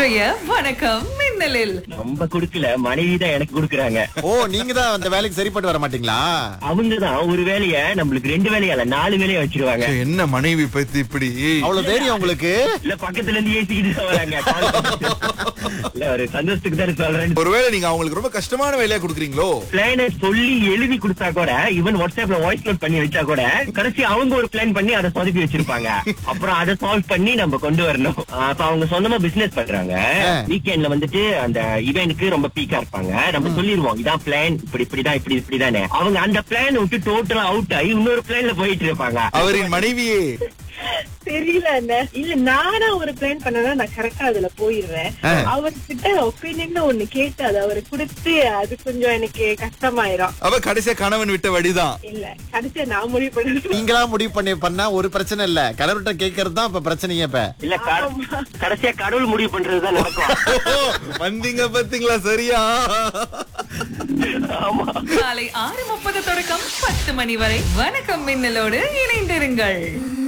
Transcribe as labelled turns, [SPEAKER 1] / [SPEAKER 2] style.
[SPEAKER 1] இன்றைய வணக்கம் மின்னலில்
[SPEAKER 2] நம்ம குடுக்கல மனைவி தான் எனக்கு குடுக்குறாங்க
[SPEAKER 3] ஓ நீங்க தான் அந்த வேலைக்கு சரிப்பட்டு வர மாட்டீங்களா
[SPEAKER 2] அவங்க தான் ஒரு வேலைய நம்மளுக்கு ரெண்டு வேலையா இல்ல நாலு வேலையா வச்சிருவாங்க
[SPEAKER 4] என்ன மனைவி பத்தி இப்படி
[SPEAKER 3] அவ்வளவு தைரியம் உங்களுக்கு
[SPEAKER 2] இல்ல பக்கத்துல இருந்து ஏசிக்கிட்டு தான் வராங்க call பண்ணிட்டு. இல்ல ஒரு சந்தோஷத்துக்கு தான் சொல்றேன்
[SPEAKER 4] ஒருவேளை நீங்க அவங்களுக்கு ரொம்ப கஷ்டமான வேலையா கொடுக்குறீங்களோ
[SPEAKER 2] பிளான சொல்லி எழுதி கொடுத்தா கூட ஈவன் வாட்ஸ்அப்ல வாய்ஸ் நோட் பண்ணி வச்சா கூட கடைசி அவங்க ஒரு பிளான் பண்ணி அதை சொதப்பி வச்சிருப்பாங்க அப்புறம் அதை சால்வ் பண்ணி நம்ம கொண்டு வரணும் ஆஹ் அப்ப அவங்க சொந்தமா பிசினஸ் பண்றாங்க வீக்கெண்ட்ல வந்துட்டு அந்த இவனுக்கு ரொம்ப பீக்கா இருப்பாங்க நம்ம சொல்லிருவோம் இதான் பிளான் இப்படி இப்படிதான் இப்படி இப்படிதானே அவங்க அந்த பிளான் விட்டு டோட்டலா அவுட் ஆகி இன்னொரு பிளான்ல போயிட்டு இருப்பாங்க
[SPEAKER 4] அவரின் மனைவியே
[SPEAKER 5] தெரியல அண்ணே இல்ல நானா ஒரு பிளான் பண்ணனா நான் கரெக்டா அதுல போயிடுறேன் அவர்கிட்ட ஒப்பீனியன் ஒண்ணு கேட்டு அது அவரு கொடுத்து அது கொஞ்சம் எனக்கு கஷ்டமாயிரும்
[SPEAKER 4] அவ கடைசியா கணவன் விட்ட வழிதான்
[SPEAKER 5] இல்ல கடைசியா நான் முடிவு பண்ணணும்
[SPEAKER 3] நீங்களா முடிவு பண்ணி பண்ணா ஒரு பிரச்சனை இல்ல கடவுள்கிட்ட கேட்கறது தான் இப்ப பிரச்சனையே இப்ப
[SPEAKER 2] இல்ல க- கடைசியா கடவுள் முடிவு பண்றதுதான் நடக்கும்
[SPEAKER 4] வந்தீங்க பாத்தீங்களா சரியா
[SPEAKER 2] ஆமா
[SPEAKER 1] காலை ஆறு முப்பது தொடக்கம் பத்து மணி வரை வணக்கம் மின்னலோடு இணைந்திருங்கள்